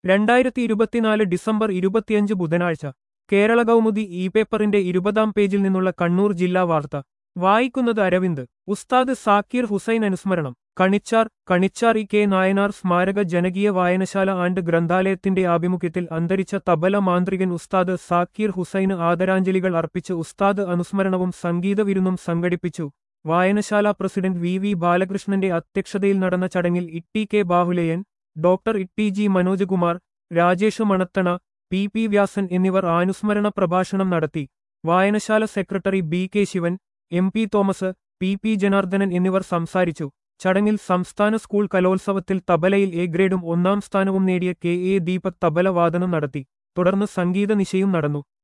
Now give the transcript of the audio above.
രണ്ടായിരത്തി ഇരുപത്തിനാല് ഡിസംബർ ഇരുപത്തിയഞ്ച് ബുധനാഴ്ച കേരള കൗമുദി ഇ പേപ്പറിന്റെ ഇരുപതാം പേജിൽ നിന്നുള്ള കണ്ണൂർ ജില്ലാ വാർത്ത വായിക്കുന്നത് അരവിന്ദ് ഉസ്താദ് സാക്കീർ ഹുസൈൻ അനുസ്മരണം കണിച്ചാർ കണിച്ചാർ ഇ കെ നായനാർ സ്മാരക ജനകീയ വായനശാല ആൻഡ് ഗ്രന്ഥാലയത്തിന്റെ ആഭിമുഖ്യത്തിൽ അന്തരിച്ച തബല മാന്ത്രികൻ ഉസ്താദ് സാക്കീർ ഹുസൈന് ആദരാഞ്ജലികൾ അർപ്പിച്ച് ഉസ്താദ് അനുസ്മരണവും സംഗീത വിരുന്നും സംഘടിപ്പിച്ചു വായനശാല പ്രസിഡന്റ് വി വി ബാലകൃഷ്ണന്റെ അധ്യക്ഷതയിൽ നടന്ന ചടങ്ങിൽ T K Bahuleyan doctor T G Manojakumar Rajesh Manathana P P Vyasan എന്നിവർ അനുസ്മരണ പ്രഭാഷണം നടത്തി വായനശാല secretary B K Sivan M P Thomas P P Janardhanan എന്നിവർ സംസാരിച്ചു ചടങ്ങിൽ സംസ്ഥാന സ്കൂൾ കലോത്സവത്തിൽ തബലയിൽ എ ഗ്രേഡും ഒന്നാം സ്ഥാനവും നേടിയ കെ എ ദീപക് തബല വാദനം നടത്തി തുടർന്ന് സംഗീത നിശയും നടന്നു